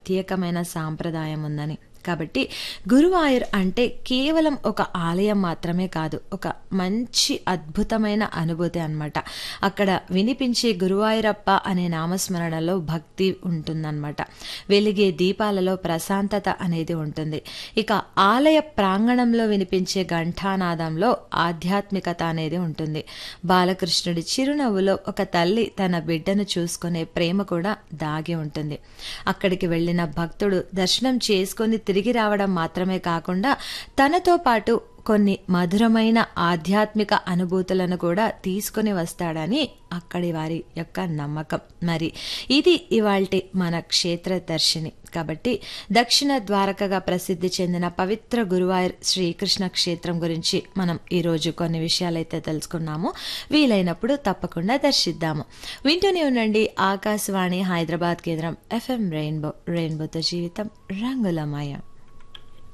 ప్రత్యేకమైన సాంప్రదాయం ఉందని కాబట్టి గురువాయూర్ అంటే కేవలం ఒక ఆలయం మాత్రమే కాదు ఒక మంచి అద్భుతమైన అనుభూతి అన్నమాట అక్కడ వినిపించే గురువాయూరప్ప అనే నామస్మరణలో భక్తి ఉంటుందన్నమాట వెలిగే దీపాలలో ప్రశాంతత అనేది ఉంటుంది ఇక ఆలయ ప్రాంగణంలో వినిపించే ఘంటానాదంలో ఆధ్యాత్మికత అనేది ఉంటుంది బాలకృష్ణుడి చిరునవ్వులో ఒక తల్లి తన బిడ్డను చూసుకునే ప్రేమ కూడా దాగి ఉంటుంది అక్కడికి వెళ్ళిన భక్తుడు దర్శనం చేసుకొని తిరిగి రావడం మాత్రమే కాకుండా తనతో పాటు కొన్ని మధురమైన ఆధ్యాత్మిక అనుభూతులను కూడా తీసుకొని వస్తాడని అక్కడి వారి యొక్క నమ్మకం మరి ఇది ఇవాల్టి మన క్షేత్ర దర్శిని కాబట్టి దక్షిణ ద్వారకగా ప్రసిద్ధి చెందిన పవిత్ర గురువాయూర్ శ్రీకృష్ణ క్షేత్రం గురించి మనం ఈరోజు కొన్ని విషయాలైతే తెలుసుకున్నాము వీలైనప్పుడు తప్పకుండా దర్శిద్దాము వింటూనే ఉండండి ఆకాశవాణి హైదరాబాద్ కేంద్రం ఎఫ్ఎం రెయిన్బో రెయిన్బోతో జీవితం రంగులమయం